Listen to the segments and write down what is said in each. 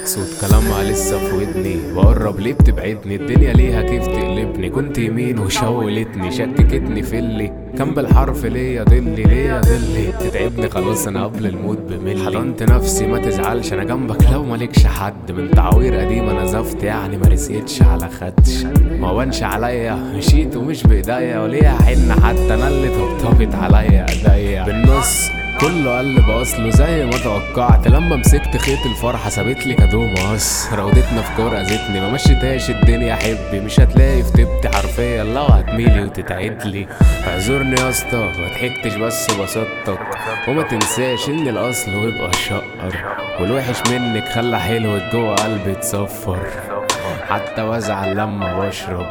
صوت كلامها لسه في ودني بقرب ليه بتبعدني الدنيا ليها كيف تقلبني كنت يمين وشولتني شككتني في اللي كان بالحرف ليا ضلي ليا ضلي تتعبني خلاص انا قبل الموت بملي حضنت نفسي ما تزعلش انا جنبك لو مالكش حد من تعوير قديمه نزفت يعني ما رسيتش على خدش ما وانش عليا مشيت ومش بايديا وليها حن حتى انا اللي طبطبت عليا ايديا بالنص كله قلب اصله زي ما توقعت لما مسكت خيط الفرحة سابت لي كادو مقص راودتنا في كورة اذتني ما مشيتهاش الدنيا حبي مش هتلاقي في تبتي حرفيا لو هتميلي وتتعد لي اعذرني يا اسطى ما ضحكتش بس بسطتك وما تنساش ان الاصل ويبقى شقر والوحش منك خلى حلوة جوه قلبي تصفر حتى وازعل لما بشرب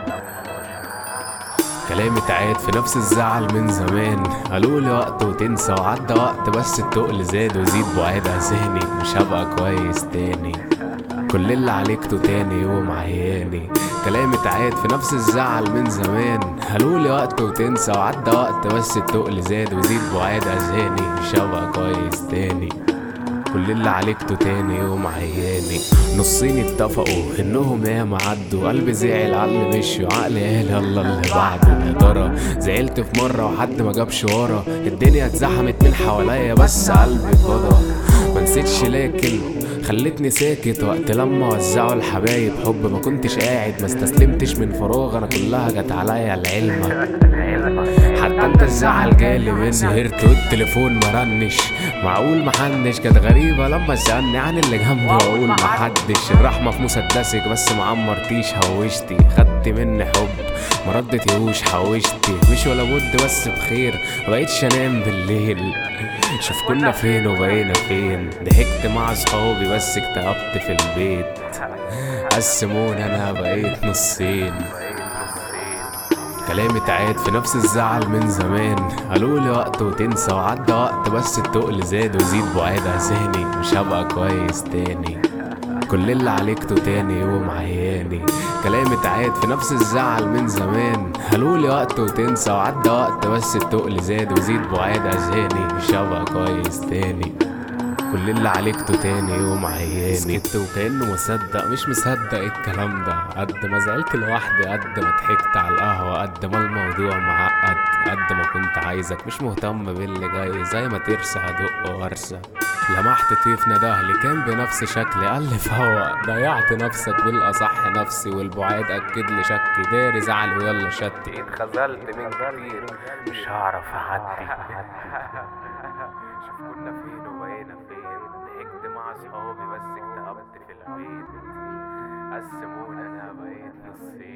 كلامي اتعاد في نفس الزعل من زمان قالوا لي وقت وتنسى وعدى وقت بس التقل زاد وزيد بعاد ذهني مش هبقى كويس تاني كل اللي عليكته تاني يوم عياني كلامي اتعاد في نفس الزعل من زمان قالوا لي وقت وتنسى وعدى وقت بس التقل زاد وزيد بعاد اذهاني مش هبقى كويس تاني كل اللي عليكته تاني يوم عياني نصين اتفقوا انهم ياما عدوا قلبي زعل على اللي مشي وعقلي قال يلا اللي بعده يا ترى زعلت في مره وحد ما جابش ورا الدنيا اتزحمت من حواليا بس قلبي فضى ما نسيتش لكن خلتني ساكت وقت لما وزعوا الحبايب حب ما كنتش قاعد ما استسلمتش من فراغ انا كلها جت عليا العلمة حتى انت الزعل جالي مني سهرت والتليفون ما رنش معقول محنش كانت غريبة لما سألني عن اللي جنبي واقول محدش الرحمة في مسدسك بس ما عمرتيش هوشتي خدت مني حب ما ردتيهوش حوشتي مش ولا بد بس بخير مبقتش انام بالليل شوف كنا فين وبقينا فين ضحكت مع صحابي بس اكتئبت في البيت قسموني انا بقيت نصين كلامي اتعاد في نفس الزعل من زمان قالوا لي وقت وتنسى وعدى وقت بس التقل زاد وزيد بعاد ذهني مش هبقى كويس تاني كل اللي عليكته تاني يوم عياني كلامي اتعاد في نفس الزعل من زمان قالوا لي وقت وتنسى وعدى وقت بس التقل زاد وزيد بعاد اذهاني مش هبقى كويس تاني كل اللي عليكته تاني يوم عياني سكت وكأنه مصدق مش مصدق الكلام ده قد ما زعلت لوحدي قد ما ضحكت على القهوة قد ما الموضوع معقد قد ما كنت عايزك مش مهتم باللي جاي زي ما ترسى هدق ورسة لمحت طيف ندهلي كان بنفس شكلي قال لي فوق ضيعت نفسك بالأصح نفسي والبعاد أكد لي شكي داري زعل ويلا شتي اتخذلت من كتير مش هعرف أعدي شوف كنا فين وبقينا فين ضحكت مع صحابي بس اكتئبت في البيت قسمونا انا بقيت نصين